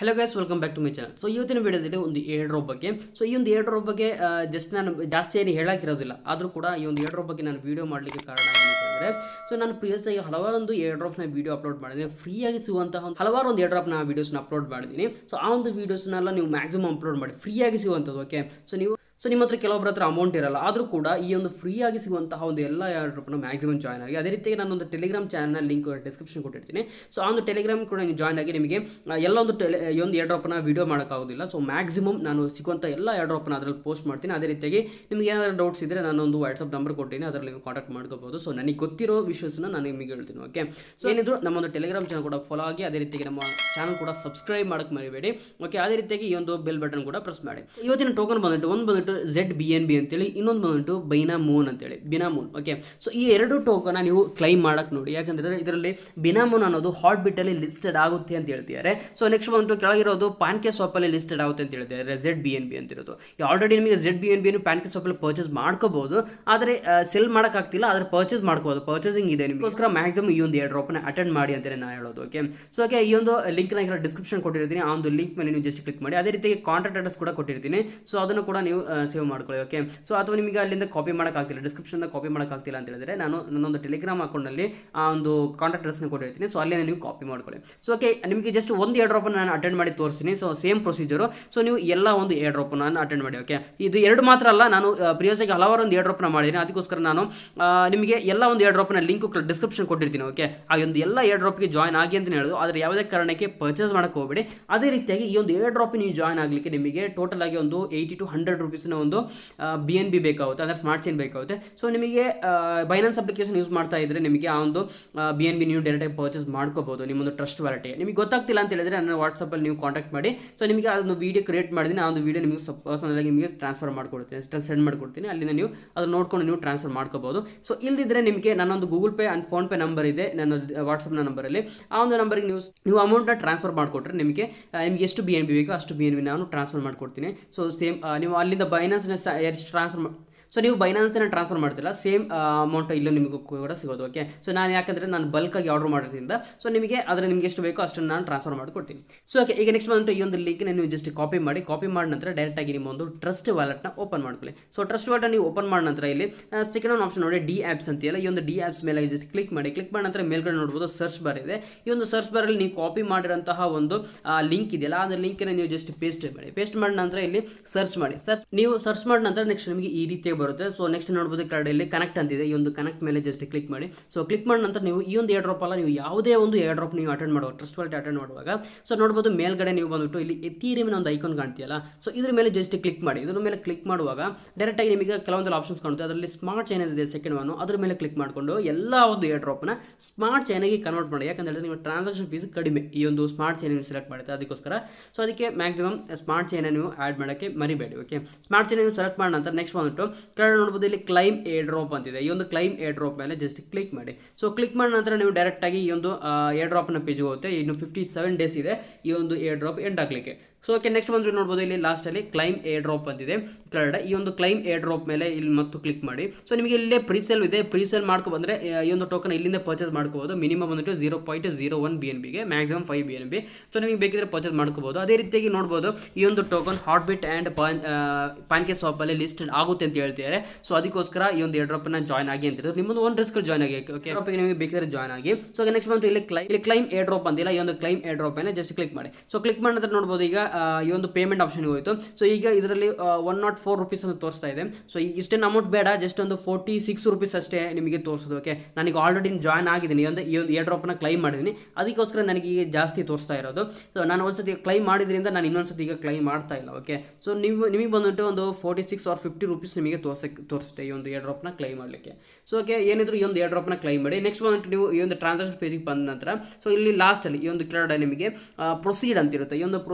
hello guys welcome back to my channel so ಇವತ್ತಿನ ವಿಡಿಯೋದಲ್ಲಿ ಒಂದು ಏರ್ ಡ್ರಾಪ್ ಬಗ್ಗೆ ಸೊ ಈ ಒಂದು ಏರ್ ಡ್ರಾಪ್ ಬಗ್ಗೆ ಜಸ್ಟ್ ನಾನು ಜಾಸ್ತಿ ಏನು ಹೇಳಕ್ಕಿರೋದಿಲ್ಲ ಆದರೂ ಕೂಡ ಈ ಒಂದು ಏರ್ ಡ್ರಾಪ್ ಬಗ್ಗೆ ನಾನು ವಿಡಿಯೋ ಮಾಡಲಿಕ್ಕೆ ಕಾರಣ ಏನಂತ ಹೇಳಿದ್ರೆ ಸೊ ನಾನು ಪ್ರಿಯಸ್ ಆಗಿ ಹಲವಾರು ಒಂದು ಏರ್ ಡ್ರಾಪ್ನ ವಿಡಿಯೋ ಅಪ್ಲೋಡ್ ಮಾಡಿದ್ದೀನಿ ಫ್ರೀಯಾಗಿ ಸಿಗುವಂತಹ ಒಂದು ಹಲವಾರು ಒಂದು ಏರ್ ಡ್ರಾಪ್ನ ವಿಡಿಯೋಸ್ನ ಅಪ್ಲೋಡ್ ಮಾಡಿದ್ದೀನಿ ಸೊ ಆ ಒಂದು ವೀಡಿಯೋಸ್ನೆಲ್ಲ ನೀವು ಮ್ಯಾಕ್ಸಿಮಮ್ ಅಪ್ಲೋಡ್ ಮಾಡಿ ಫ್ರೀಯಾಗಿ ಸಿಗುವಂಥದ್ದು ಓಕೆ ಸೊ ನೀವು ಸೊ ನಿಮ್ಮ ಹತ್ರ ಕೆಲವೊಬ್ಬರ ಹತ್ರ ಅಮೌಂಟ್ ಇರಲ್ಲ ಆದರೂ ಕೂಡ ಈ ಒಂದು ಫ್ರೀಯಾಗಿ ಸಿಗುವಂತಹ ಒಂದು ಎಲ್ಲ ಯಾರನ್ನ ಮ್ಯಾಕ್ಸಿಮಮ್ ಜಾಯ್ನ್ ಆಗಿ ಅದೇ ರೀತಿಯಾಗಿ ನಾನೊಂದು ಟೆಲಿಗ್ರಾಮ್ ಚಾನಲ್ ಲಿಂಕ್ ಡಿಸ್ಕ್ರಿಪ್ಷನ್ ಕೊಟ್ಟಿರ್ತೀನಿ ಸೊ ಆ ಒಂದು ಟೆಲಿಗ್ರಾಮ್ ಕೂಡ ನೀವು ಜಾಯ್ನ್ ಆಗಿ ನಿಮಗೆ ಆ, ಎಲ್ಲ ಒಂದು ಟೆಲಿ ಈ ಒಂದು ಏರ್ ಡ್ರಾಪ್ನ ವೀಡಿಯೋ ಮಾಡೋಕ್ಕಾಗೋದಿಲ್ಲ ಸೊ ಮ್ಯಾಕ್ಸಿಮಮ್ ನಾನು ಸಿಗುವಂಥ ಎಲ್ಲ ಏರ್ ಡ್ರಾಪ್ನ ಅದರಲ್ಲಿ ಪೋಸ್ಟ್ ಮಾಡ್ತೀನಿ ಅದೇ ರೀತಿಯಾಗಿ ನಿಮಗೆ ಏನಾದರೂ ಡೌಟ್ಸ್ ಇದ್ದರೆ ನಾನೊಂದು ವಾಟ್ಸಪ್ ನಂಬರ್ ಕೊಟ್ಟಿದ್ದೀನಿ ಅದರಲ್ಲಿ ನೀವು ಕಾಂಟ್ಯಾಕ್ಟ್ ಮಾಡ್ಕೋಬೋದು ಸೊ ನನಗೆ ಗೊತ್ತಿರೋ ವಿಷಯಸ್ನ ನಾನು ನಿಮಗೆ ಹೇಳ್ತೀನಿ ಓಕೆ ಸೊ ಏನಿದ್ರು ನಮ್ಮೊಂದು ಟೆಲಿಗ್ರಾಮ್ ಚಾನಲ್ ಕೂಡ ಫಾಲೋ ಆಗಿ ಅದೇ ರೀತಿಯಾಗಿ ನಮ್ಮ ಚಾನಲ್ ಕೂಡ ಸಬ್ಸ್ಕ್ರೈಬ್ ಮಾಡೋಕ್ಕೆ ಮರಿಬೇಡಿ ಓಕೆ ಅದೇ ರೀತಿಯಾಗಿ ಈ ಒಂದು ಬೆಲ್ ಬಟನ್ ಕೂಡ ಪ್ರೆಸ್ ಮಾಡಿ ಇವತ್ತಿನ ಟೋಕನ್ ಬಂದ್ಬಿಟ್ಟು ಒಂದು ಬಂದ್ಬಿಟ್ಟು ಝೆಡ್ ಬಿ ಎನ್ ಬಿ ಅಂತೇಳಿ ಇನ್ನೊಂದು ಬಂದ್ಬಿಟ್ಟು ಬೈನಾ ಮೂನ್ ಅಂತೇಳಿ ಬಿನಾ ಮೂನ್ ಓಕೆ ಸೊ ಈ ಎರಡು ಟೋಕನ್ ನೀವು ಕ್ಲೈಮ್ ಮಾಡಕ್ಕೆ ನೋಡಿ ಯಾಕಂತಂದ್ರೆ ಇದರಲ್ಲಿ ಬಿನಾ ಮೂನ್ ಅನ್ನೋದು ಹಾಟ್ ಬಿಟ್ಟಲ್ಲಿ ಲಿಸ್ಟೆಡ್ ಆಗುತ್ತೆ ಅಂತ ಹೇಳ್ತಿದ್ದಾರೆ ಸೊ ನೆಕ್ಸ್ಟ್ ಬಂದ್ಬಿಟ್ಟು ಕೆಳಗಿರೋದು ಪ್ಯಾನ್ಕೆ ಶಾಪಲ್ಲಿ ಲಿಸ್ಟೆಡ್ ಆಗುತ್ತೆ ಅಂತ ಹೇಳ್ತಿದ್ದಾರೆ ಝೆಡ್ ಬಿ ಎನ್ ಬಿ ಅಂತಿರೋದು ಆಲ್ರೆಡಿ ನಿಮಗೆ ಝೆಡ್ ಬಿ ಎನ್ ಬಿ ಪ್ಯಾನ್ಕೆ ಶಾಪಲ್ಲಿ ಪರ್ಚೇಸ್ ಮಾಡ್ಕೋಬಹುದು ಆದರೆ ಸೆಲ್ ಮಾಡೋಕ್ಕಾಗ್ತಿಲ್ಲ ಆದರೆ ಪರ್ಚೇಸ್ ಮಾಡ್ಕೋಬೋದು ಪರ್ಚೇಸಿಂಗ್ ಇದೆ ನಿಮಗೋಸ್ಕರ ಮ್ಯಾಕ್ಸಿಮಮ್ ಈ ಒಂದು ಏರ್ ಡ್ರಾಪ್ನ ಅಟೆಂಡ್ ಮಾಡಿ ಅಂತಲೇ ನಾನು ಹೇಳೋದು ಓಕೆ ಸೊ ಓಕೆ ಈ ಒಂದು ಲಿಂಕ್ ನಾನು ಡಿಸ್ಕ್ರಿಪ್ಷನ್ ಕೊಟ್ಟಿರ್ತೀನಿ ಆ ಒಂದು ಲಿಂಕ್ ಮೇಲೆ ನೀವು ಜಸ್ಟ್ ಕ್ಲಿಕ್ ಮಾಡಿ ಅದೇ ರೀತಿಯಾಗಿ ಕಾಂಟ್ಯಾಕ್ಟ್ ಅಡ್ರೆಸ್ ಕೂಡ ಕೊಟ್ಟಿರ್ತೀನಿ ಸೊ ಅದನ್ನು ಕೂಡ ನೀವು ಸೇವ್ ಮಾಡ್ಕೊಳ್ಳಿ ಓಕೆ ಸೊ ಅಥವಾ ನಿಮಗೆ ಅಲ್ಲಿಂದ ಕಾಪಿ ಮಾಡೋಕ್ಕಾಗ್ತಿಲ್ಲ ಡಿಸ್ಕ್ರಿಪ್ಷನ್ ಕಾಪಿ ಮಾಡೋಕ್ಕಾಗ್ತಿಲ್ಲ ಅಂತ ಹೇಳಿದ್ರೆ ನಾನು ನನ್ನೊಂದು ಟೆಲಿಗ್ರಾಮ್ ಅಕೌಂಟ್ನಲ್ಲಿ ಆ ಒಂದು ಕಾಂಟ್ಯಾಕ್ಟ್ ಅಡ್ರೆಸ್ನ ಕೊಟ್ಟಿರ್ತೀನಿ ಸೊ ಅಲ್ಲೇ ನೀವು ಕಾಪಿ ಮಾಡ್ಕೊಳ್ಳಿ ಸೊ ಓಕೆ ನಿಮಗೆ ಜಸ್ಟ್ ಒಂದು ಏರ್ ಡ್ರಾಪ್ ನಾನು ಅಟೆಂಡ್ ಮಾಡಿ ತೋರಿಸ್ತೀನಿ ಸೊ ಸೇಮ್ ಪ್ರೊಸೀಜರು ಸೊ ನೀವು ಎಲ್ಲ ಒಂದು ಏರ್ ಡ್ರಾಪ್ ನಾನು ಅಟೆಂಡ್ ಮಾಡಿ ಓಕೆ ಇದು ಎರಡು ಮಾತ್ರ ಅಲ್ಲ ನಾನು ಪ್ರಿಯೋಸಾಗಿ ಹಲವಾರು ಒಂದು ಏರ್ ಡ್ರಾಪ್ನ ಮಾಡಿದ್ದೀನಿ ಅದಕ್ಕೋಸ್ಕರ ನಾನು ಆ, ನಿಮಗೆ ಎಲ್ಲ ಒಂದು ಏರ್ ಡ್ರಾಪ್ನ ಲಿಂಕ್ ಡಿಸ್ಕ್ರಿಪ್ಷನ್ ಕೊಟ್ಟಿರ್ತೀನಿ ಓಕೆ ಆ ಒಂದು ಎಲ್ಲ ಏರ್ ಡ್ರಾಪ್ಗೆ ಜಾಯ್ನ್ ಆಗಿ ಅಂತ ಹೇಳೋದು ಆದರೆ ಯಾವುದೇ ಕಾರಣಕ್ಕೆ ಪರ್ಚೇಸ್ ಮಾಡೋಕ್ಕೆ ಹೋಗಬೇಡಿ ಅದೇ ರೀತಿಯಾಗಿ ಈ ಒಂದು ಏರ್ ಡ್ರಾಪ್ ನೀವು ಜಾಯ್ನ್ ಆಗಲಿಕ್ಕೆ ನಿಮಗೆ ಟೋಟಲ್ ಆಗಿ ಒಂದು ಏಯ್ಟಿ ಟು ಹಂಡ್ರೆಡ್ ರುಪೀಸ್ನ ಒಂದು ಬಿ ಎನ್ ಬಿ ಬೇಕಾಗುತ್ತೆ ಅಂದರೆ ಸ್ಮಾರ್ಟ್ ಚೈನ್ ಬೇಕಾಗುತ್ತೆ ಸೊ ನಿಮಗೆ ಬೈನಾನ್ಸ್ ಅಪ್ಲಿಕೇಶನ್ ಯೂಸ್ ಮಾಡ್ತಾ ಇದ್ದರೆ ನಿಮಗೆ ಆ ಒಂದು ಬಿ ಎನ್ ಬಿ ನೀವು ಡೈರೆಕ್ಟಾಗಿ ಪರ್ಚೇಸ್ ಮಾಡ್ಕೋಬೋದು ನಿಮ್ಮೊಂದು ಟ್ರಸ್ಟ್ ವ್ಯಾಲಿಟಿಗೆ ನಿಮಗೆ ಗೊತ್ತಾಗ್ತಿಲ್ಲ ಅಂತ ಹೇಳಿದ್ರೆ ನನ್ನ ವಾಟ್ಸಪ್ಪಲ್ಲಿ ನೀವು ಕಾಂಟ್ಯಾಕ್ಟ್ ಮಾಡಿ ಸೊ ನಿಮಗೆ ಅದೊಂದು ವೀಡಿಯೋ ಕ್ರಿಯೇಟ್ ಮಾಡಿದ್ದೀನಿ ಆ ಒಂದು ವೀಡಿಯೋ ನಿಮಗೆ ಪರ್ಸನಲ್ ಆಗಿ ನಿಮಗೆ ಟ್ರಾನ್ಸ್ಫರ್ ಮಾಡ್ಕೊಡ್ತೀನಿ ಸೆಂಡ್ ಮಾಡ್ಕೊಡ್ತೀನಿ ಅಲ್ಲಿಂದ ನೀವು ಅದನ್ನ ನೋಡ್ಕೊಂಡು ನೀವು ಟ್ರಾನ್ಸ್ಫರ್ ಮಾಡ್ಕೋಬೋದು ಸೊ ಇಲ್ದಿದ್ರೆ ನಿಮಗೆ ನನ್ನೊಂದು Google Pay and PhonePe number ಇದೆ ನನ್ನ ವಾಟ್ಸಪ್ನ ನಂಬರಲ್ಲಿ ಆ ಒಂದು ನಂಬರಿಗೆ ನೀವು ನೀವು ಅಮೌಂಟ್ನ ಟ್ರಾನ್ಸ್ಫರ್ ಮಾಡಿಕೊಟ್ರೆ ನಿಮಗೆ ಆ, ನಿಮಗೆ ಎಷ್ಟು ಬಿ ಎನ್ ಬಿ ಬೇಕೋ ಅಷ್ಟು ಬಿ ಎನ್ ಬಿ ನಾನು ಟ್ರಾನ್ಸ್ಫರ್ ಮಾಡ್ಕೊಡ್ತೀನಿ ಸೊ ಸೇಮ್ ನೀವು ಅಲ್ಲಿಂದ ಬೈನಾನ್ಸ್ನ ಎಷ್ಟು ಟ್ರಾನ್ಸ್ಫರ್ ಸೊ ನೀವು ಬೈನಾನ್ಸನ್ನ ಟ್ರಾನ್ಸ್ಫರ್ ಮಾಡ್ತಿಲ್ಲ ಸೇಮ್ ಅಮೌಂಟ್ ಇಲ್ಲೂ ನಿಮಗೂ ಕೂಡ ಸಿಗೋದು ಓಕೆ ಸೊ ನಾನು ಯಾಕಂದರೆ ನಾನು ಬಲ್ಕಾಗಿ ಆರ್ಡರ್ ಮಾಡೋದ್ರಿಂದ ಸೊ ನಿಮಗೆ ಅದರ ನಿಮಗೆ ಎಷ್ಟು ಬೇಕೋ ಅಷ್ಟನ್ನು ನಾನು ಟ್ರಾನ್ಸ್ಫರ್ ಮಾಡಿಕೊಡ್ತೀನಿ ಸೊ ಓಕೆ ಈಗ ನೆಕ್ಸ್ಟ್ ಬಂದು ಈ ಒಂದು ಲಿಂಕ್ನ ನೀವು ಜಸ್ಟ್ ಕಾಪಿ ಮಾಡಿ ಕಾಪಿ ಮಾಡಿದ ನಂತರ ಡೈರೆಕ್ಟಾಗಿ ನಿಮ್ಮ ಒಂದು ಟ್ರಸ್ಟ್ ವ್ಯಾಲೆಟ್ನ ಓಪನ್ ಮಾಡ್ಕೊಳ್ಳಿ ಸೊ ಟ್ರಸ್ಟ್ ವ್ಯಾಲೆಟ್ ನೀವು ಓಪನ್ ಮಾಡಿದ ನಂತರ ಇಲ್ಲಿ ಸೆಕೆಂಡ್ ಒಂದು ಆಪ್ಷನ್ ನೋಡಿ ಡಿ ಆ್ಯಪ್ಸ್ ಅಂತೀಯಲ್ಲ ಈ ಒಂದು ಡಿ ಆ್ಯಪ್ಸ್ ಮೇಲೆ ಜಸ್ಟ್ ಕ್ಲಿಕ್ ಮಾಡಿ ಕ್ಲಿಕ್ ಮಾಡಿದ ನಂತರ ಮೇಲ್ಗಡೆ ನೋಡ್ಬೋದು ಸರ್ಚ್ ಬಾರ್ ಇದೆ ಈ ಒಂದು ಸರ್ಚ್ ಬಾರಲ್ಲಿ ನೀವು ಕಾಪಿ ಮಾಡಿರೋಂತಹ ಒಂದು ಲಿಂಕ್ ಇದೆಯಲ್ಲ ಆ ಲಿಂಕ್ನ ನೀವು ಜಸ್ಟ್ ಪೇಸ್ಟ್ ಮಾಡಿ ಪೇಸ್ಟ್ ಮಾಡಿದ ನಂತರ ಇಲ್ಲಿ ಸರ್ಚ್ ಮಾಡಿ ಸರ್ಚ್ ನೀವು ಸರ್ಚ್ ಮಾಡಿದ ನಂತರ ನೆಕ್ಸ್ಟ್ ನಿಮಗೆ ಈ ರೀತಿಯಾಗಿ ಬರುತ್ತೆ ಸೊ ನೆಕ್ಸ್ಟ್ ನೋಡ್ಬೋದು ಕಡೆಯಲ್ಲಿ ಕನೆಕ್ಟ್ ಅಂತಿದೆ ಈ ಒಂದು ಕನೆಕ್ಟ್ ಮೇಲೆ ಜಸ್ಟ್ ಕ್ಲಿಕ್ ಮಾಡಿ ಸೊ ಕ್ಲಿಕ್ ಮಾಡಿದ ನಂತರ ನೀವು ಈ ಒಂದು ಏರ್ ಡ್ರಾಪ್ ಅಲ್ಲ ನೀವು ಯಾವುದೇ ಒಂದು ಏರ್ ಡ್ರಾಪ್ ನೀವು ಅಟೆಂಡ್ ಮಾಡುವಾಗ ಟ್ರಸ್ಟ್ ವಾಲೆಟ್ ಅಟೆಂಡ್ ಮಾಡುವಾಗ ಸೊ ನೋಡ್ಬೋದು ಮೇಲ್ಗಡೆ ನೀವು ಬಂದ್ಬಿಟ್ಟು ಇಲ್ಲಿ ಎತ್ತೀರಿಮಿನ ಒಂದು ಐಕಾನ್ ಕಾಣ್ತೀಯಲ್ಲ ಸೊ ಇದ್ರ ಮೇಲೆ ಜಸ್ಟ್ ಕ್ಲಿಕ್ ಮಾಡಿ ಇದ್ರ ಮೇಲೆ ಕ್ಲಿಕ್ ಮಾಡುವಾಗ ಡೈರೆಕ್ಟಾಗಿ ನಿಮಗೆ ಕೆಲವೊಂದು ಆಪ್ಷನ್ಸ್ ಕಾಣುತ್ತೆ ಅದರಲ್ಲಿ ಸ್ಮಾರ್ಟ್ ಚೈನ್ ಇದೆ ಸೆಕೆಂಡ್ ಒನ್ ಅದ್ರ ಮೇಲೆ ಕ್ಲಿಕ್ ಮಾಡಿಕೊಂಡು ಎಲ್ಲ ಒಂದು ಏರ್ ಡ್ರಾಪ್ನ ಸ್ಮಾರ್ಟ್ ಚೈನಿಗೆ ಕನ್ವರ್ಟ್ ಮಾಡಿ ಯಾಕಂತ ಹೇಳಿದ್ರೆ ನಿಮ್ಮ ಟ್ರಾನ್ಸಾಕ್ಷನ್ ಫೀಸ್ ಕಡಿಮೆ ಈ ಒಂದು ಸ್ಮಾರ್ಟ್ ಚೈನ್ ನೀವು ಸೆಲೆಕ್ಟ್ ಮಾಡುತ್ತೆ ಅದಕ್ಕೋಸ್ಕರ ಸೊ ಅದಕ್ಕೆ ಮ್ಯಾಕ್ಸಿಮಮ್ ಸ್ಮಾರ್ಟ್ ಚೈನ್ ನೀವು ಆ್ಯಡ್ ಮಾಡೋಕ್ಕೆ ಮರಿಬೇಡಿ ಓಕೆ ಸ್ಮಾರ್ಟ್ ಚೈನ್ ನೀವು ಸೆಲೆಕ್ಟ್ ಮಾಡಿದ ನಂತರ ನೆಕ್ಸ್ಟ್ ಬಂದ್ಬಿಟ್ಟು ಕೆಳಗಡೆ ನೋಡ್ಬೋದು ಇಲ್ಲಿ ಕ್ಲೈಮ್ ಏರ್ ಡ್ರಾಪ್ ಅಂತಿದೆ ಈ ಒಂದು ಕ್ಲೈಮ್ ಏರ್ ಡ್ರಾಪ್ ಮೇಲೆ ಜಸ್ಟ್ ಕ್ಲಿಕ್ ಮಾಡಿ ಸೊ ಕ್ಲಿಕ್ ಮಾಡಿದ ನಂತರ ನೀವು ಡೈರೆಕ್ಟಾಗಿ ಈ ಒಂದು ಏರ್ ಡ್ರಾಪ್ನ ಪೇಜ್ಗೆ ಹೋಗುತ್ತೆ ಇನ್ನು ಫಿಫ್ಟಿ ಸೆವೆನ್ ಡೇಸ್ ಇದೆ ಈ ಒಂದು ಏರ್ ಡ್ರಾಪ್ ಎಂಡ್ ಆಗಲಿಕ್ಕೆ ಸೊ ಓಕೆ ನೆಕ್ಸ್ಟ್ ಬಂದ್ರೆ ನೋಡ್ಬೋದು ಇಲ್ಲಿ ಲಾಸ್ಟಲ್ಲಿ ಕ್ಲೈಮ್ ಏರ್ ಡ್ರಾಪ್ ಅಂತಿದೆ ಕೆಳಗಡೆ ಈ ಒಂದು ಕ್ಲೈಮ್ ಏರ್ ಡ್ರಾಪ್ ಮೇಲೆ ಇಲ್ಲಿ ಮತ್ತು ಕ್ಲಿಕ್ ಮಾಡಿ ಸೊ ನಿಮಗೆ ಇಲ್ಲೇ ಪ್ರೀಸೇಲ್ ಇದೆ ಪ್ರೀಸೇಲ್ ಮಾಡ್ಕೊ ಬಂದರೆ ಈ ಒಂದು ಟೋಕನ್ ಇಲ್ಲಿಂದ ಪರ್ಚೇಸ್ ಮಾಡ್ಕೋಬೋದು ಮಿನಿಮಮ್ ಬಂದ್ಬಿಟ್ಟು zero point zero one B N ಬಿಗೆ maximum five B N B so ನಿಮಗೆ ಬೇಕಿದ್ರೆ ಪರ್ಚೇಸ್ ಮಾಡ್ಕೋಬೋದು ಅದೇ ರೀತಿಯಾಗಿ ನೋಡ್ಬೋದು ಈ ಒಂದು ಟೋಕನ್ ಹಾಟ್ ಬಿಟ್ ಆ್ಯಂಡ್ ಪಾನ್ ಪಾನ್ಕೆ ಶಾಪಲ್ಲಿ ಲಿಸ್ಟೆಡ್ ಆಗುತ್ತೆ ಅಂತ ಹೇಳ್ತಿದ್ದಾರೆ ಸೊ ಅದಕ್ಕೋಸ್ಕರ ಈ ಒಂದು ಏರ್ ಡ್ರಾಪ್ನ ಜಾಯ್ನ್ ಆಗಿ ಅಂತ ಹೇಳಿದ್ರು ನಿಮ್ಮದು ಒಂದು ರಿಸ್ಕ್ ಜಾಯ್ನ್ ಆಗಿ ಓಕೆ ಡ್ರಾಪಿಗೆ ನಿಮಗೆ ಬೇಕಿದ್ರೆ ಜಾಯ್ನ್ ಆಗಿ ಸೊ ನೆಕ್ಸ್ಟ್ ಬಂತು ಇಲ್ಲಿ ಕ್ಲೈ ಇಲ್ಲಿ ಕ್ಲೈಮ್ ಏರ್ ಡ್ರಾಪ್ ಅಂತಿಲ್ಲ ಈ ಒಂದು ಕ್ಲೈಮ್ ಏರ್ ಡ್ರಾಪ್ ಅನ್ನ ಜಸ್ಟ್ ಕ್ಲಿಕ್ ಮಾಡಿ ಸೊ ಕ್ಲಿಕ್ ಮಾಡಿದ ನಂತರ ನೋಡ್ಬೋದು ಈಗ ಆ, ಈ ಒಂದು ಪೇಮೆಂಟ್ ಆಪ್ಷನ್ಗೆ ಹೋಯಿತು ಸೊ ಈಗ ಇದರಲ್ಲಿ ಒನ್ ನಾಟ್ ಫೋರ್ ರುಪೀಸ್ ಅಂತ ತೋರಿಸ್ತಾ ಇದೆ ಸೊ ಈಗ ಇಷ್ಟೇನು ಅಮೌಂಟ್ ಬೇಡ ಜಸ್ಟ್ ಒಂದು ಫೋರ್ಟಿ ಸಿಕ್ಸ್ ರುಪೀಸ್ ಅಷ್ಟೇ ನಿಮಗೆ ತೋರಿಸೋದು ಓಕೆ ನನಗೆ ಆಲ್ರೆಡಿ ಜಾಯ್ನ್ ಆಗಿದ್ದೀನಿ ಈ ಒಂದು ಈ ಒಂದು ಏರ್ ಡ್ರಾಪ್ನ ಕ್ಲೈಮ್ ಮಾಡಿದ್ದೀನಿ ಅದಕ್ಕೋಸ್ಕರ ನನಗೆ ಈಗ ಜಾಸ್ತಿ ತೋರಿಸ್ತಾ ಇರೋದು ಸೊ ನಾನು ಒಂದ್ಸತಿ ಕ್ಲೈಮ್ ಮಾಡಿದ್ರಿಂದ ನಾನು ಇನ್ನೊಂದ್ಸತಿ ಈಗ ಕ್ಲೈಮ್ ಮಾಡ್ತಾ ಇಲ್ಲ ಓಕೆ ಸೊ ನೀವು ನಿಮಗೆ ಬಂದ್ಬಿಟ್ಟು ಒಂದು forty six or fifty rupees ನಿಮಗೆ ತೋರ್ಸಕ್ಕೆ ತೋರಿಸುತ್ತೆ ಈ ಒಂದು ಏರ್ ಡ್ರಾಪ್ನ ಕ್ಲೈಮ್ ಮಾಡಲಿಕ್ಕೆ ಸೊ ಓಕೆ ಏನಿದ್ರು ಈ ಒಂದು ಏರ್ ಡ್ರಾಪ್ನ ಕ್ಲೈಮ್ ಮಾಡಿ ನೆಕ್ಸ್ಟ್ ಬಂದ್ಬಿಟ್ಟು ನೀವು ಈ ಒಂದು ಟ್ರಾನ್ಸಾಕ್ಷನ್ ಪೇಜಿಗೆ ಬಂದ ನಂತರ ಸೊ ಇಲ್ಲಿ ಲಾಸ್ಟಲ್ಲಿ ಈ ಒಂದು ಕೆಳಗಡೆ ನಿಮಗೆ ಪ್ರೊಸೀಡ್ ಅಂತಿರುತ್ತೆ ಈ ಒಂದು ಪ್ರೊಸೀಡ್ ಮೇಲೆ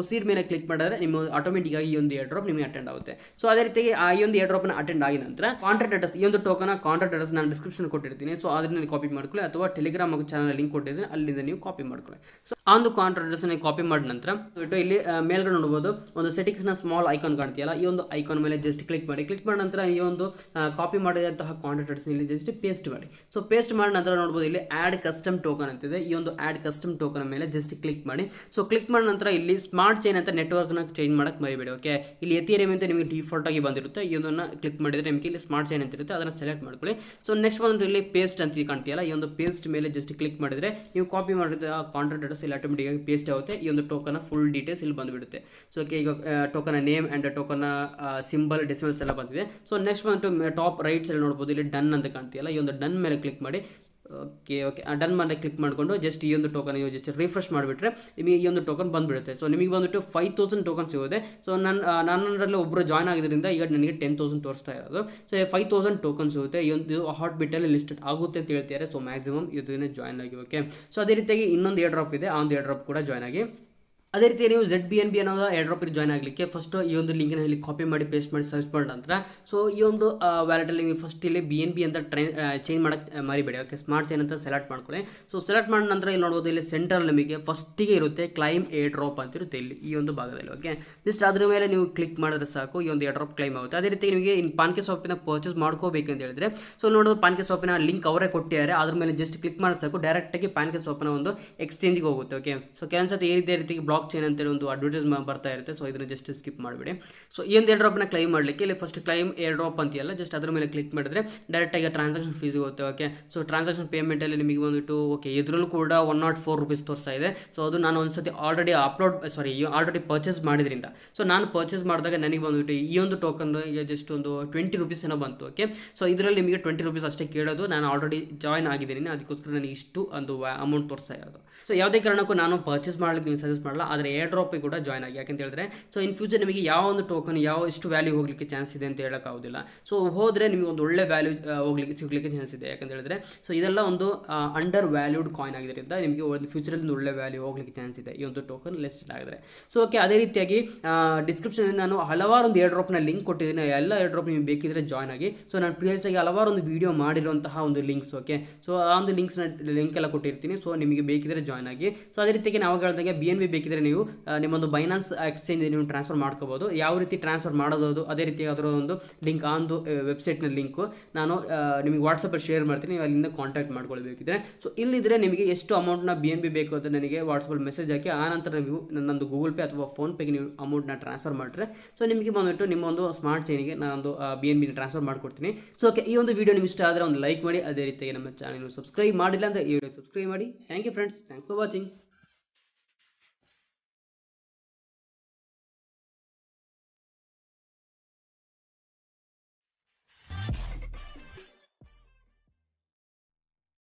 ಕ್ಲಿಕ್ ಮಾಡಿದ್ರೆ ನಿಮ್ಮ ಆಟೋಮೆಟಿಕ್ ಆಗಿ ಈ ಒಂದು ಏರ್ ಡ್ರಾಪ್ ನಿಮಗೆ ಅಟೆಂಡ್ ಆಗುತ್ತೆ ಸೊ ಅದೇ ರೀತಿಯಾಗಿ ಆ ಈ ಒಂದು ಏರ್ ಡ್ರಾಪ್ನ ಅಟೆಂಡ್ ಆಗಿದ ನಂತರ ಕಾಂಟ್ರಾಕ್ಟ್ ಅಡ್ರೆಸ್ ಈ ಒಂದು ಟೋಕನ್ ಕಾಂಟ್ರಾಕ್ಟ್ ಅಡ್ರೆಸ್ ನಾನು ಡಿಸ್ಕ್ರಿಪ್ಷನ್ ಕೊಟ್ಟಿರ್ತೀನಿ ಸೊ ಅದನ್ನ ಕಾಪಿ ಮಾಡ್ಕೊಳ್ಳಿ ಅಥವಾ ಟೆಲಿಗ್ರಾಮ್ ಚಾನಲ್ ಲಿಂಕ್ ಕೊಟ್ಟಿದ್ದೀನಿ ಅಲ್ಲಿಂದ ನೀವು ಕಾಪಿ ಮಾಡ್ಕೊಳ್ಳಿ ಸೊ ಆ ಒಂದು ಕಾಂಟ್ರಾಕ್ಟ್ ಅಡ್ರೆಸ್ ನೀವು ಕಾಪಿ ಮಾಡಿದ ನಂತರ ಬಿಟ್ಟು ಇಲ್ಲಿ ಆ, ಮೇಲ್ಗಡೆ ನೋಡ್ಬೋದು ಒಂದು ಸೆಟ್ಟಿಂಗ್ಸ್ನ ಸ್ಮಾಲ್ ಐಕಾನ್ ಕಾಣ್ತೀಯಲ್ಲ ಈ ಒಂದು ಐಕಾನ್ ಮೇಲೆ ಜಸ್ಟ್ ಕ್ಲಿಕ್ ಮಾಡಿ ಕ್ಲಿಕ್ ಮಾಡಿದ ನಂತರ ಈ ಒಂದು ಕಾಪಿ ಮಾಡಿದಂತಹ ಕಾಂಟ್ರಾಕ್ಟ್ ಅಡ್ರೆಸ್ ಇಲ್ಲಿ ಜಸ್ಟ್ ಪೇಸ್ಟ್ ಮಾಡಿ ಸೊ ಪೇಸ್ಟ್ ಮಾಡಿದ ನಂತರ ನೋಡ್ಬೋದು ಇಲ್ಲಿ ಆ್ಯಡ್ ಕಸ್ಟಮ್ ಟೋಕನ್ ಅಂತಿದೆ ಈ ಒಂದು ಆ್ಯಡ್ ಕಸ್ಟಮ್ ಟೋಕನ್ ಮೇಲೆ ಜಸ್ಟ್ ಕ್ಲಿಕ್ ಮಾಡಿ ಸೊ ಕ್ಲಿಕ್ ಮಾಡಿದ ನಂತರ ಇಲ್ಲಿ ಸ್ಮಾರ್ಟ್ ಚೈನ್ ಅಂತ ನೆಟ್ವರ್ಕ್ನ ಚೇಂಜ್ ಮಾಡಕ್ಕೆ ಮರಿಬೇಡಿ ಓಕೆ ಇಲ್ಲಿ ಎಥಿರಿಯಮ್ ಅಂತ ನಿಮಗೆ ಡಿಫಾಲ್ಟ್ ಆಗಿ ಬಂದಿರುತ್ತೆ ಈ ಒಂದನ್ನು ಕ್ಲಿಕ್ ಮಾಡಿದರೆ ನಿಮಗೆ ಇಲ್ಲಿ ಸ್ಮಾರ್ಟ್ ಚೈನ್ ಅಂತ ಇರುತ್ತೆ ಅದನ್ನು ಸೆಲೆಕ್ಟ್ ಮಾಡ್ಕೊಳ್ಳಿ ಸೊ ನೆಕ್ಸ್ಟ್ ಬಂದು ಇಲ್ಲಿ ಪೇಸ್ಟ್ ಅಂತ ಕಾಣ್ತೀಯಲ್ಲ ಈ ಒಂದು ಪೇಸ್ಟ್ ಮೇಲೆ ಜಸ್ಟ್ ಕ್ಲಿಕ್ ಮಾಡಿದರೆ ನೀವು ಕಾಪಿ ಮಾಡಿದ ಕಾಂಟ್ರಾಕ್ಟ್ ಅಡ್ರೆಸ್ ಇಲ್ಲಿ ಆಟೋಮೆಟಿಕ್ ಆಗಿ ಪೇಸ್ಟ್ ಆಗುತ್ತೆ ಈ ಒಂದು ಟೋಕನ್ ಫುಲ್ ಡೀಟೇಲ್ಸ್ ಇಲ್ಲಿ ಬಂದುಬಿಡುತ್ತೆ ಸೊ ಓಕೆ ಈಗ token name and token symbol decimals ಎಲ್ಲ ಬಂದಿದೆ ಸೊ ನೆಕ್ಸ್ಟ್ ಬಂದು ಟಾಪ್ ರೈಟ್ ಸೈಡ್ ನೋಡ್ಬೋದು ಇಲ್ಲಿ ಡನ್ ಅಂತ ಕಾಣ್ತೀಯಲ್ಲ ಈ ಒಂದು ಡನ್ ಮೇಲೆ ಕ್ಲಿಕ್ ಮಾಡಿ ಓಕೆ ಓಕೆ ಡನ್ ಮೇಲೆ ಕ್ಲಿಕ್ ಮಾಡಿಕೊಂಡು ಜಸ್ಟ್ ಈ ಒಂದು ಟೋಕನ್ ನೀವು ಜಸ್ಟ್ ರಿಫ್ರೆಶ್ ಮಾಡಿಬಿಟ್ರೆ ನಿಮಗೆ ಈ ಒಂದು ಟೋಕನ್ ಬಂದುಬಿಡುತ್ತೆ ಸೊ ನಿಮಗೆ ಬಂದುಬಿಟ್ಟು ಫೈವ್ ತೌಸಂಡ್ ಟೋಕನ್ ಸಿಗುತ್ತೆ ಸೊ ನನ್ನ ನನ್ನದರಲ್ಲಿ ಒಬ್ಬರು ಜಾಯ್ನ್ ಆಗಿದ್ದರಿಂದ ಈಗ ನನಗೆ ಟೆನ್ ತೌಸಂಡ್ ತೋರಿಸ್ತಾ ಇರೋದು ಸೊ ಫೈವ್ ತೌಸಂಡ್ ಟೋಕನ್ ಸಿಗುತ್ತೆ ಈ ಒಂದು ಹಾಟ್ ಬಿಟ್ಟಲ್ಲಿ ಲಿಸ್ಟೆಡ್ ಆಗುತ್ತೆ ಅಂತ ಹೇಳ್ತಿದ್ದಾರೆ ಸೊ ಮ್ಯಾಕ್ಸಿಮಮ್ ಇದನ್ನೇ ಜಾಯ್ನ್ ಆಗಿ ಓಕೆ ಸೊ ಅದೇ ರೀತಿಯಾಗಿ ಇನ್ನೊಂದು ಏರ್ ಡ್ರಾಪ್ ಇದೆ ಆ ಒಂದು ಏರ್ ಡ್ರಾಪ್ ಕೂಡ ಜಾಯ್ನ್ ಆಗಿ ಅದೇ ರೀತಿ ನೀವು ಜೆಡ್ ಬಿ ಎನ್ ಬಿ ಅನ್ನೋದು ಏರ್ ಡ್ರಾಪಿಗೆ ಜಾಯ್ನ್ ಆಗಲಿಕ್ಕೆ ಫಸ್ಟ್ ಈ ಒಂದು ಲಿಂಕ್ನ ಇಲ್ಲಿ ಕಾಪಿ ಮಾಡಿ ಪೇಸ್ಟ್ ಮಾಡಿ ಸರ್ಚ್ ಮಾಡಿದ ನಂತರ ಸೊ ಈ ಒಂದು ವ್ಯಾಲೆಟಲ್ಲಿ ನೀವು ಫಸ್ಟ್ ಇಲ್ಲಿ ಬಿ ಎನ್ ಬಿ ಅಂತ ಟ್ರೈನ್ ಚೇಂಜ್ ಮಾಡೋಕ್ಕೆ ಮರಿಬೇಡಿ ಓಕೆ ಸ್ಮಾರ್ಟ್ ಚೈನ್ ಅಂತ ಸೆಲೆಕ್ಟ್ ಮಾಡ್ಕೊಳ್ಳಿ ಸೊ ಸೆಲೆಕ್ಟ್ ಮಾಡಿದ ನಂತರ ಇಲ್ಲಿ ನೋಡ್ಬೋದು ಇಲ್ಲಿ ಸೆಂಟರ್ ನಿಮಗೆ ಫಸ್ಟಿಗೆ ಇರುತ್ತೆ ಕ್ಲೈಮ್ ಏರ್ ಡ್ರಾಪ್ ಅಂತ ಇರುತ್ತೆ ಇಲ್ಲಿ ಈ ಒಂದು ಭಾಗದಲ್ಲಿ ಓಕೆ ಜಸ್ಟ್ ಅದ್ರ ಮೇಲೆ ನೀವು ಕ್ಲಿಕ್ ಮಾಡಿದ್ರೆ ಸಾಕು ಈ ಒಂದು ಏರ್ ಡ್ರಾಪ್ ಕ್ಲೈಮ್ ಆಗುತ್ತೆ ಅದೇ ರೀತಿ ನಿಮಗೆ ಇನ್ನು ಪಾನ್ಕೆ ಶಾಪಿನ ಪರ್ಚೇಸ್ ಮಾಡ್ಕೋಬೇಕು ಅಂತ ಹೇಳಿದ್ರೆ ಸೊ ನೋಡೋದು ಪಾನ್ಕೆ ಶಾಪಿನ ಲಿಂಕ್ ಅವರೇ ಕೊಟ್ಟಿದ್ದಾರೆ ಅದ್ರ ಮೇಲೆ ಜಸ್ಟ್ ಕ್ಲಿಕ್ ಮಾಡಿದ್ರೆ ಸಾಕು ಡೈರೆಕ್ಟಾಗಿ ಪಾನ್ಕೆ ಶಾಪಿನ ಒಂದು ಎಕ್ಸ್ಚೇಂಜ್ಗೆ ಹೋಗುತ್ತೆ ಓಕೆ ಸೊ ಕೆಲವೊಂದ್ಸತಿ ಈ ರೀತಿ ರೀತಿ ಬ್ಲಾಕ್ ಚೈನ್ ಅಂತೇಳಿ ಒಂದು ಅಡ್ವರ್ಟೈಸ್ ಬರ್ತಾ ಇರುತ್ತೆ ಸೊ ಇದನ್ನ ಜಸ್ಟ್ ಸ್ಕಿಪ್ ಮಾಡಿಬಿಡಿ ಸೊ ಈ ಒಂದು ಏರ್ ಡ್ರಾಪ್ನ ಕ್ಲೈಮ್ ಮಾಡಲಿಕ್ಕೆ ಇಲ್ಲಿ ಫಸ್ಟ್ ಕ್ಲೈಮ್ ಏರ್ ಡ್ರಾಪ್ ಅಂತೀಯಲ್ಲ ಜಸ್ಟ್ ಅದ್ರ ಮೇಲೆ ಕ್ಲಿಕ್ ಮಾಡಿದ್ರೆ ಡೈರೆಕ್ಟಾಗಿ ಟ್ರಾನ್ಸಾಕ್ಷನ್ ಫೀಸ್ ಹೋಗುತ್ತೆ ಓಕೆ ಸೊ ಟ್ರಾನ್ಸಾಕ್ಷನ್ ಪೇಮೆಂಟಲ್ಲಿ ನಿಮಗೆ ಬಂದುಬಿಟ್ಟು ಓಕೆ ಇದರಲ್ಲೂ ಕೂಡ ಒನ್ ನಾಟ್ ಫೋರ್ ರುಪೀಸ್ ತೋರಿಸ್ತಾ ಇದೆ ಸೊ ಅದು ನಾನು ಒಂದ್ಸತಿ already upload sorry already purchase ಮಾಡಿದ್ರಿಂದ ಸೊ ನಾನು ಪರ್ಚೇಸ್ ಮಾಡಿದಾಗ ನನಗೆ ಬಂದುಬಿಟ್ಟು ಈ ಒಂದು ಟೋಕನ್ ಈಗ ಜಸ್ಟ್ ಒಂದು ಟ್ವೆಂಟಿ ರುಪೀಸ್ ಏನೋ ಬಂತು ಓಕೆ ಸೊ ಇದರಲ್ಲಿ ನಿಮಗೆ ಟ್ವೆಂಟಿ ರುಪೀಸ್ ಅಷ್ಟೇ ಕೇಳೋದು ನಾನು ಆಲ್ರೆಡಿ ಜಾಯ್ನ್ ಆಗಿದ್ದೀನಿ ಅದಕ್ಕೋಸ್ಕರ ನನಗೆ ಇಷ್ಟು ಒಂದು ಅಮೌಂಟ್ ತೋರಿಸ್ತಾ ಇರೋದು ಸೊ ಯಾವುದೇ ಕಾರಣಕ್ಕೂ ನಾನು ಪರ್ಚೇಸ್ ಮಾಡ್ಲಿಕ್ಕೆ ನೀವು ಸಜೆಸ್ಟ್ ಮಾಡಲ್ಲ ಆದರೆ ಏರ್ ಡ್ರಾಪಿಗೆ ಕೂಡ ಜಾಯ್ನ್ ಆಗಿ ಯಾಕಂತ ಹೇಳಿದ್ರೆ ಸೊ ಇನ್ ಫ್ಯೂಚರ್ ನಿಮಗೆ ಯಾವ ಒಂದು ಟೋಕನ್ ಯಾವ ಎಷ್ಟು ವ್ಯಾಲ್ಯೂ ಹೋಗಲಿಕ್ಕೆ ಚಾನ್ಸ್ ಇದೆ ಅಂತ ಹೇಳೋಕ್ಕಾಗೋದಿಲ್ಲ ಸೊ ಹೋದರೆ ನಿಮಗೆ ಒಂದು ಒಳ್ಳೆ ವ್ಯಾಲ್ಯೂ ಹೋಗ್ಲಿಕ್ಕೆ ಸಿಗಲಿಕ್ಕೆ ಚಾನ್ಸ್ ಇದೆ ಯಾಕಂತ ಹೇಳಿದ್ರೆ ಸೊ ಇದೆಲ್ಲ ಒಂದು ಅಂಡರ್ ವ್ಯಾಲ್ಯೂಡ್ ಕಾಯಿನ್ ಆಗಿದ್ದರಿಂದ ನಿಮಗೆ ಒಂದು ಫ್ಯೂಚರಲ್ಲಿ ಒಂದು ಒಳ್ಳೆ ವ್ಯಾಲ್ಯೂ ಹೋಗ್ಲಿಕ್ಕೆ ಚಾನ್ಸ್ ಇದೆ ಈ ಒಂದು ಟೋಕನ್ ಲಿಸ್ಟ್ ಆಗಿದ್ರೆ ಸೊ ಓಕೆ ಅದೇ ರೀತಿಯಾಗಿ ಡಿಸ್ಕ್ರಿಪ್ಷನ್ ನಾನು ಹಲವಾರು ಒಂದು ಏರ್ ಡ್ರಾಪ್ನ ಲಿಂಕ್ ಕೊಟ್ಟಿದ್ದೀನಿ ಎಲ್ಲ ಏರ್ ಡ್ರಾಪ್ ನಿಮಗೆ ಬೇಕಿದ್ರೆ ಜಾಯ್ನ್ ಆಗಿ ಸೊ ನಾನು ಪ್ರಿವಿಯಸ್ ಆಗಿ ಹಲವಾರು ಒಂದು ವೀಡಿಯೋ ಮಾಡಿರುವಂತಹ ಒಂದು ಲಿಂಕ್ಸ್ ಓಕೆ ಸೊ ಆ ಒಂದು ಲಿಂಕ್ಸ್ನ ಲಿಂಕ್ ಎಲ್ಲ ಕೊಟ್ಟಿರ್ತೀನಿ ಸೊ ನಿಮಗೆ ಬೇಕಿದ್ರೆ ಜಾಯ್ನ್ ಆಗಿ ಸೊ ಅದೇ ರೀತಿಯಾಗಿ ನಾವು ಹೇಳಿದಂಗೆ ಬಿ ಎನ್ ಬಿ ಬೇಕಿದ್ರೆ ನೀವು ಆ, ನಿಮ್ಮೊಂದು ಬೈನಾನ್ಸ್ ಎಕ್ಸ್ಚೇಂಜ್ ನೀವು ಟ್ರಾನ್ಸ್ಫರ್ ಮಾಡ್ಕೋಬೋದು ಯಾವ ರೀತಿ ಟ್ರಾನ್ಸ್ಫರ್ ಮಾಡೋದು ಅದೇ ರೀತಿ ಅದರ ಒಂದು ಲಿಂಕ್ ಆ ಒಂದು ವೆಬ್ಸೈಟ್ನ ಲಿಂಕು ನಾನು ಆ, ನಿಮಗೆ ವಾಟ್ಸಪ್ಪಲ್ಲಿ ಶೇರ್ ಮಾಡ್ತೀನಿ ನೀವು ಅಲ್ಲಿಂದ ಕಾಂಟ್ಯಾಕ್ಟ್ ಮಾಡ್ಕೊಳ್ಬೇಕಿದ್ರೆ ಸೊ ಇಲ್ಲಿದ್ರೆ ನಿಮಗೆ ಎಷ್ಟು ಅಮೌಂಟ್ನ ಬಿ ಎನ್ ಬಿ ಬೇಕು ಅಂತ ನನಗೆ ವಾಟ್ಸಪ್ಪಲ್ಲಿ ಮೆಸೇಜ್ ಹಾಕಿ ಆ ನಂತರ ನೀವು ನನ್ನೊಂದು ಗೂಗಲ್ ಪೇ ಅಥವಾ ಫೋನ್ಪೇಗೆ ನೀವು ಅಮೌಂಟ್ನ ಟ್ರಾನ್ಸ್ಫರ್ ಮಾಡಿದ್ರೆ ಸೊ ನಿಮಗೆ ಬಂದ್ಬಿಟ್ಟು ನಿಮ್ಮ ಒಂದು ಸ್ಮಾರ್ಟ್ ಚೈನಿಗೆ ನಾನೊಂದು ಬಿ ಎನ್ ಬಿನ ಟ್ರಾನ್ಸ್ಫರ್ ಮಾಡ್ಕೊಡ್ತೀನಿ ಸೊ ಓಕೆ ಈ ಒಂದು ವಿಡಿಯೋ ನಿಮ್ಗೆ ಇಷ್ಟ ಆದರೆ ಒಂದು ಲೈಕ್ ಮಾಡಿ ಅದೇ ರೀತಿಯಾಗಿ ನಮ್ಮ ಚಾನಲ್ ಸಬ್ಸ್ಕ್ರೈಬ್ ಮಾಡಿಲ್ಲ ಅಂದರೆ ಈ ವಿಡಿಯೋ ಸಬ್ಸ್ಕ್ರೈಬ್ ಮಾಡಿ thank you friends thanks for watching